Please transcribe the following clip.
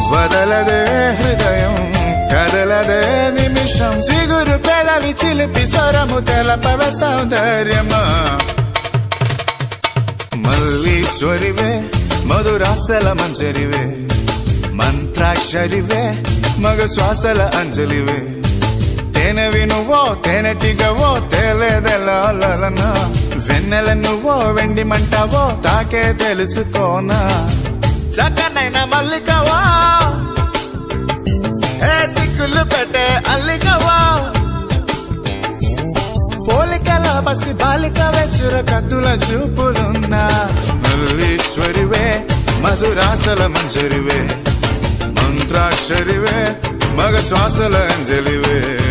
వదలదే హృదయం కదలదే నిమిషం సిగురు పెదవి చిలిపి స్వరము తెలపవ సౌందర్యమా మల్లీశ్వరివే మధురాసల మంజరివే మంత్రాక్షరివే మగ శ్వాసల అంజలివే తేనెవి నువ్వో తేనెటిగవో తేలేదెలనా వెన్నెల నువ్వో వెండి మంటావో తాకే తెలుసుకోనా చక్కనైన మల్లికవా ఏ చిక్కులు పెట్టే అల్లికవా పోలికల బసి బాలిక వెచుర కత్తుల చూపులున్నా మల్లీశ్వరివే మధురాసల మంజరివే మంత్రాక్షరివే మగ శ్వాసల అంజలివే